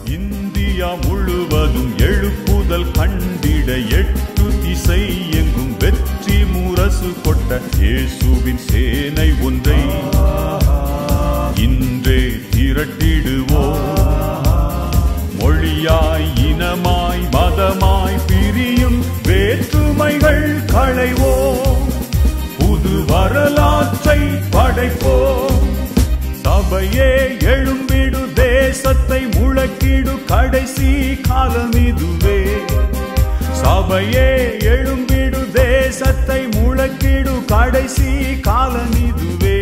India முழுவதும் எழுப்புதல் கண்டிட எட்டு திசை எங்கும் வெற்றி முரசு கொட்ட இயேசுவின் சேனை ஒன்றை இன்றே திரட்டிடுவோம் மொழியாய் இனமாய் மதமாய் பிரியும் வேற்றுமைகள் களைவோம் புது வரலாற்றை படைப்போம் சபையே எழும்பிடு தேசத்தை முழக்கிடு கடைசி காலம் இதுவே சபையே எழும்பிடு தேசத்தை முழக்கிடு கடைசி காலம் இதுவே